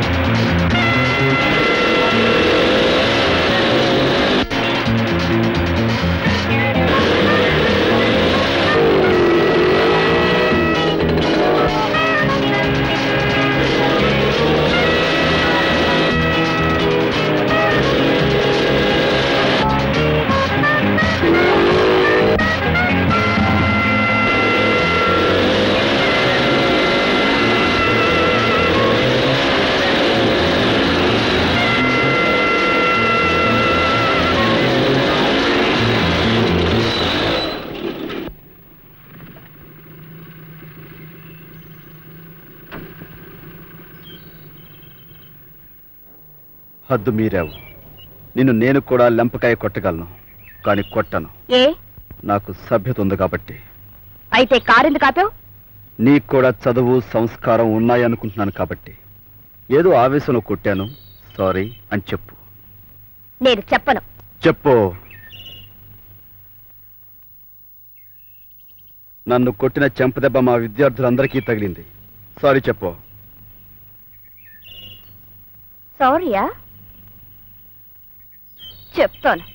హద్దు మీరావు నిన్ను నేను కూడా లెంపకాయ కొట్టగలను కానీ కొట్టను ఏ నాకు సభ్యత ఉంది కాబట్టి అయితే కారెందుకు ఆపావు నీకు కూడా చదువు సంస్కారం ఉన్నాయనుకుంటున్నాను కాబట్టి ఏదో ఆవేశంలో కొట్టాను సారీ అని చెప్పు నేను చెప్పను చెప్పు నన్ను కొట్టిన చెంపదెబ్బ మా విద్యార్థులందరికీ తగిలింది సారీ చెప్పు సారీయా చెప్తాను